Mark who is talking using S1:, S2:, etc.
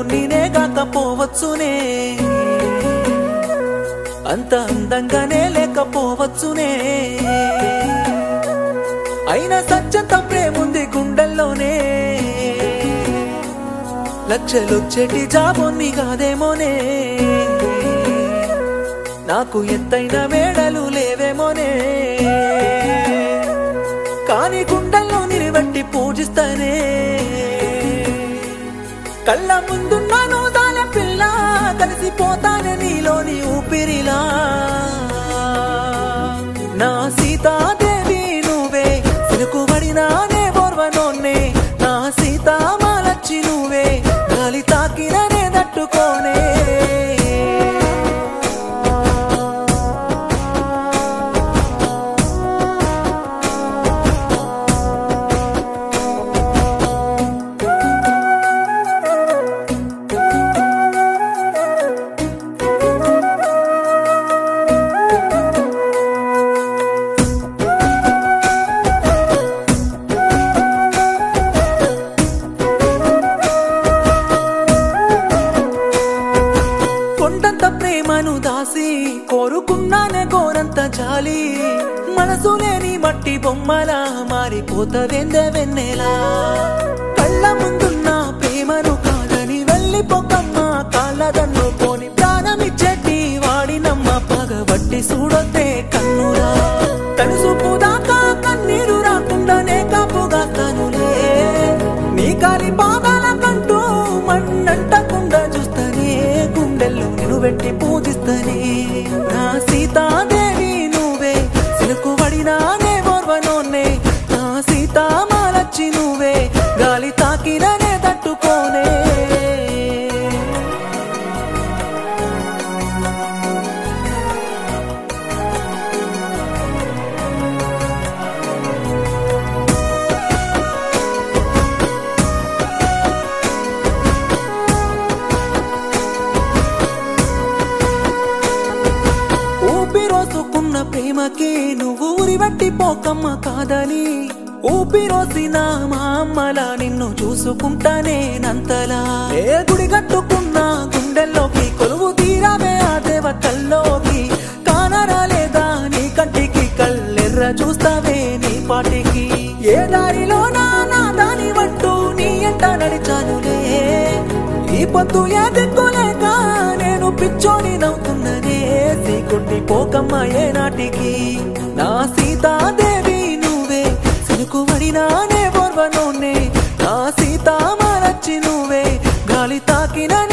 S1: ఉన్నినే కాకపోవచ్చునే అంత అందంగానే లేకపోవచ్చునే అయినా సత్యంత ప్రేముంది గుండెల్లోనే లక్షలొచ్చేటి జాబొన్ని కాదేమోనే నాకు ఎత్తైన మేడలు లేవేమోనే కాని గుండెల్లో నిలబెట్టి పూజిస్తానే కళ్ళ ముందున్న నోదాల పిల్ల కలిసిపోతానే నీలోని ఊపిరిలా నా సీతాదేవి నువ్వే సిలుకుబడినానే ఓర్వనోన్నే నా సీతామాలచ్చి నువ్వే గాలి తాకిననే తట్టుకోనే కొండంత ప్రేమను దాసి కోరుకున్నానే గోరంత జాలి మనసు లేని మట్టి బొమ్మలా మారిపోతవేందే వెన్నెలా కళ్ళ ముందున్న ప్రేమను కాదని వెళ్ళిపోకమ్మ కాళ్ళదన్ను పోని ప్రాణమిచ్చేటి వాడినమ్మ పగబట్టి చూడొద్దే కన్నురా కనుసూపు దాకా కన్నీరు రాకుండానే కాపుగాస్తానులే నీ కాలి పాదాల కంటూ మన్నంటకుండా చూస్తానే గుండెల్లో నిన్ను పెట్టి పూజిస్తానే నా సీతాదేవి నువ్వే సిలుకు పడినానే ఓర్వనోన్నే నా సీతామాలచ్చి నువ్వే గాలి తాకిననే తట్టుకోనే ఊపిరోసుకున్న ప్రేమకి నువ్వు ఊరిబట్టి పోకమ్మ కాదని ఊపిరోసిన మా అమ్మలా నిన్ను చూసుకుంటానే నంతలా ఏ గుడి కట్టుకున్న గుండెల్లోకి కొలువు తీరావే ఆ దేవతల్లోకి కానరాలేదా నీ కంటికి కళ్ళెర్ర చూస్తావే నీ పాటికి ఏ దారిలో నా నా దాని వంటూ నీ ఎంట నడిచానులే ఈ పొద్దు ఏ దిక్కులేక నేను పిచ్చోని నవ్వుతున్ననే సీకొట్టి పోకమ్మ ఏ నాటికి నా సీతాదేవి నువ్వే సినుకు పడినానే ఓర్వనోనే నా సీతామాలచ్చి నువ్వే గాలి తాకిన